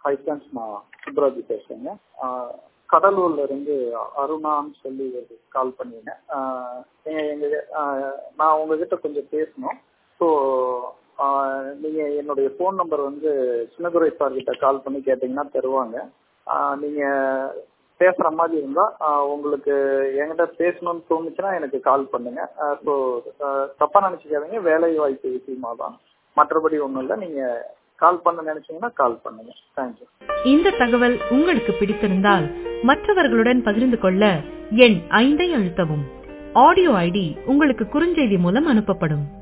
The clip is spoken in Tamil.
ஃபைவ் ஸ்டாண்ட்ஸ் நான் சுப்ராஜி பேசுறேங்க ஆஹ் கடலூர்ல இருந்து அருணான்னு சொல்லி ஒரு கால் பண்ணியிருந்தேன் ஆஹ் எங்க எங்க ஆஹ் நான் உங்ககிட்ட கொஞ்சம் பேசணும் ஸோ நீங்க என்னுடைய ஃபோன் நம்பர் வந்து சின்னதுரை சார் கிட்ட கால் பண்ணி கேட்டீங்கன்னா தருவாங்க ஆஹ் நீங்க பேசுற மாதிரி இருந்தா ஆஹ் உங்களுக்கு என்கிட்ட பேசணும்னு தோணுச்சுன்னா எனக்கு கால் பண்ணுங்க ஸோ தப்பா நினைச்சுக்காதீங்க வேலை வாய்ப்பு விஷயமா தான் மற்றபடி ஒன்றும் இல்லை நீங்க கால் பண்ண நினைச்சீங்கன்னா கால் பண்ணுங்க தேங்க்யூ இந்த தகவல் உங்களுக்கு பிடித்திருந்தால் மற்றவர்களுடன் பகிர்ந்து கொள்ள எண் ஐந்தை அழுத்தவும் ஆடியோ ஐடி உங்களுக்கு குறுஞ்செய்தி மூலம் அனுப்பப்படும்